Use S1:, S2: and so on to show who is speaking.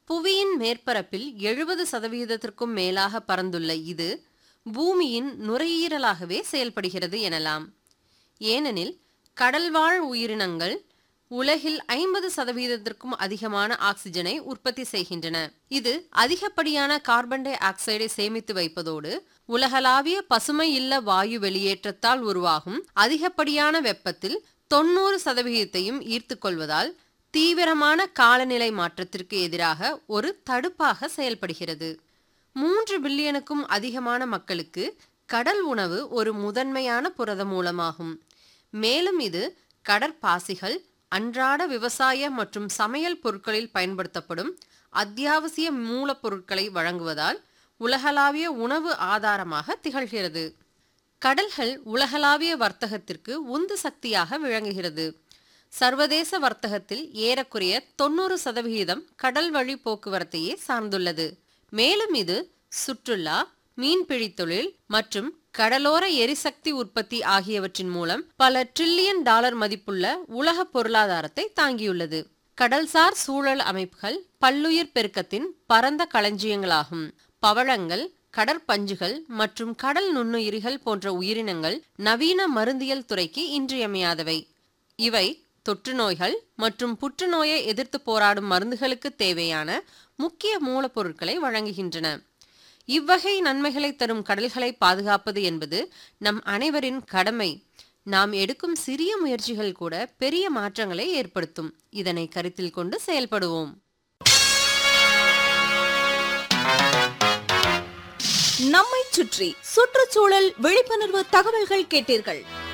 S1: புவியின் மேற்பரப்பில் எழுபது சதவிகிதத்திற்கும் மேலாக பறந்துள்ள இது பூமியின் நுரையீரலாகவே செயல்படுகிறது எனலாம் ஏனெனில் கடல்வாழ் உயிரினங்கள் உலகில் ஐம்பது சதவீதத்திற்கும் அதிகமான ஆக்சிஜனை உற்பத்தி செய்கின்றன இது அதிகப்படியான கார்பன் டை ஆக்சைடை சேமித்து வைப்பதோடு உலகளாவிய பசுமை இல்ல வாயு வெளியேற்றத்தால் உருவாகும் அதிகப்படியான வெப்பத்தில் தொண்ணூறு சதவிகிதத்தையும் ஈர்த்து கொள்வதால் தீவிரமான காலநிலை மாற்றத்திற்கு எதிராக ஒரு தடுப்பாக செயல்படுகிறது மூன்று பில்லியனுக்கும் அதிகமான மக்களுக்கு கடல் உணவு ஒரு முதன்மையான புரத மூலமாகும் மேலும் இது கடற்பாசிகள் அன்றாட விவசாய மற்றும் சமையல் பொருட்களில் பயன்படுத்தப்படும் அத்தியாவசிய மூலப்பொருட்களை வழங்குவதால் உலகளாவிய உணவு ஆதாரமாக திகழ்கிறது கடல்கள் உலகளாவிய வர்த்தகத்திற்கு உந்து சக்தியாக விளங்குகிறது சர்வதேச வர்த்தகத்தில் ஏறக்குறைய தொண்ணூறு சதவிகிதம் கடல் வழி போக்குவரத்தையே சார்ந்துள்ளது மேலும் இது சுற்றுலா மீன்பிடி தொழில் மற்றும் கடலோர எரிசக்தி உற்பத்தி ஆகியவற்றின் மூலம் பல ட்ரில்லியன் டாலர் மதிப்புள்ள உலக பொருளாதாரத்தை தாங்கியுள்ளது கடல்சார் சூழல் அமைப்புகள் பல்லுயிர் பெருக்கத்தின் பரந்த களஞ்சியங்களாகும் பவழங்கள் கடற்பஞ்சுகள் மற்றும் கடல் நுண்ணுயிரிகள் போன்ற உயிரினங்கள் நவீன மருந்தியல் துறைக்கு இன்றியமையாதவை இவை தொற்று நோய்கள் மற்றும் புற்றுநோயை எதிர்த்து போராடும் மருந்துகளுக்கு தேவையான முக்கிய மூலப்பொருட்களை வழங்குகின்றன இவ்வகை நன்மைகளை தரும் கடல்களை பாதுகாப்பது என்பது நம் அனைவரின் கடமை நாம் எடுக்கும் சிறிய முயற்சிகள் கூட பெரிய மாற்றங்களை ஏற்படுத்தும் இதனை கருத்தில் கொண்டு செயல்படுவோம்
S2: நம்மை சுற்றி சுற்றுச்சூழல் விழிப்புணர்வு தகவல்கள் கேட்டீர்கள்